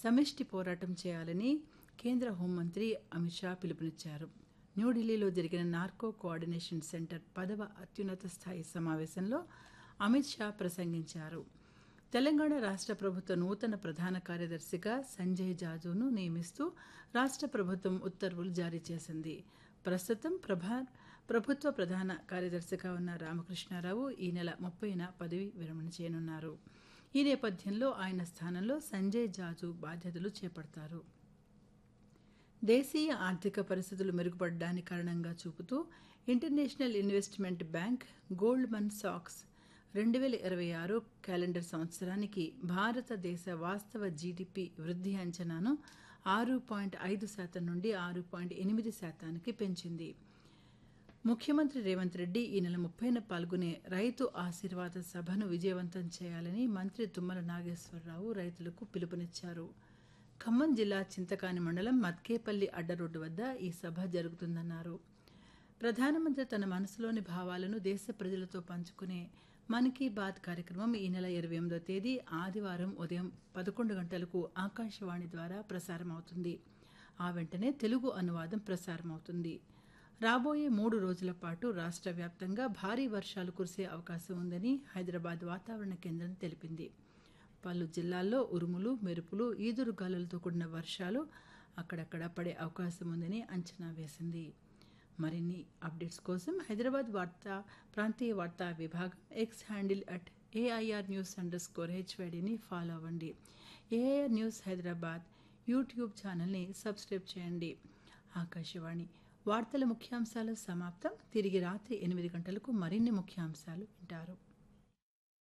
సమిష్టి పోరాటం చేయాలని కేంద్ర హోంమంత్రి అమిత్ షా పిలుపునిచ్చారు న్యూఢిల్లీలో జరిగిన నార్కో కోఆర్డినేషన్ సెంటర్ పదవ అత్యున్నత స్థాయి సమావేశంలో అమిత్ షా ప్రసంగించారు తెలంగాణ రాష్ట్ర ప్రభుత్వ నూతన ప్రధాన కార్యదర్శిగా సంజయ్ జాజును నియమిస్తూ రాష్ట్ర ప్రభుత్వం ఉత్తర్వులు జారీ చేసింది ప్రస్తుతం ప్రభా ప్రభుత్వ ప్రధాన కార్యదర్శిగా ఉన్న రామకృష్ణారావు ఈ నెల ముప్పైన పదవి విరమణ చేయనున్నారు ఈ నేపథ్యంలో ఆయన స్థానంలో సంజయ్ జాజు బాధ్యతలు చేపడతారు దేశీయ ఆర్థిక పరిస్థితులు మెరుగుపడడానికి కారణంగా చూపుతూ ఇంటర్నేషనల్ ఇన్వెస్ట్మెంట్ బ్యాంక్ గోల్డ్మన్ సాక్స్ రెండు వేల ఇరవై ఆరు క్యాలెండర్ సంవత్సరానికి భారతదేశ వాస్తవ జీడిపి వృద్ధి అంచనాను ఆరు పాయింట్ ఐదు శాతం నుండి ఆరు పాయింట్ ఎనిమిది శాతానికి పెంచింది ముఖ్యమంత్రి రేవంత్ రెడ్డి ఈ నెల ముప్పైన పాల్గొనే రైతు ఆశీర్వాద సభను విజయవంతం చేయాలని మంత్రి తుమ్మల నాగేశ్వరరావు రైతులకు పిలుపునిచ్చారు ఖమ్మం జిల్లా చింతకాని మండలం మత్కేపల్లి అడ్డ రోడ్డు వద్ద ఈ సభ జరుగుతుందన్నారు ప్రధానమంత్రి తన మనసులోని భావాలను దేశ ప్రజలతో పంచుకునే మన్ కీ బాత్ కార్యక్రమం ఈ నెల ఇరవై ఎనిమిదో తేదీ ఆదివారం ఉదయం పదకొండు గంటలకు ఆకాశవాణి ద్వారా ప్రసారం అవుతుంది ఆ వెంటనే తెలుగు అనువాదం ప్రసారం అవుతుంది రాబోయే మూడు రోజుల పాటు రాష్ట్ర వ్యాప్తంగా భారీ వర్షాలు కురిసే అవకాశం ఉందని హైదరాబాద్ వాతావరణ కేంద్రం తెలిపింది పలు జిల్లాల్లో ఉరుములు మెరుపులు ఈదురుగాలులతో కూడిన వర్షాలు అక్కడక్కడ పడే అవకాశం ఉందని అంచనా వేసింది మరిన్ని అప్డేట్స్ కోసం హైదరాబాద్ వార్తా ప్రాంతీయ వార్తా విభాగం X handle at AIR news underscore హెచ్వైడిని ఫాలో అవ్వండి ఏఐఆర్ న్యూస్ హైదరాబాద్ యూట్యూబ్ ఛానల్ని సబ్స్క్రైబ్ చేయండి ఆకాశవాణి వార్తల ముఖ్యాంశాలు సమాప్తం తిరిగి రాత్రి ఎనిమిది గంటలకు మరిన్ని ముఖ్యాంశాలు వింటారు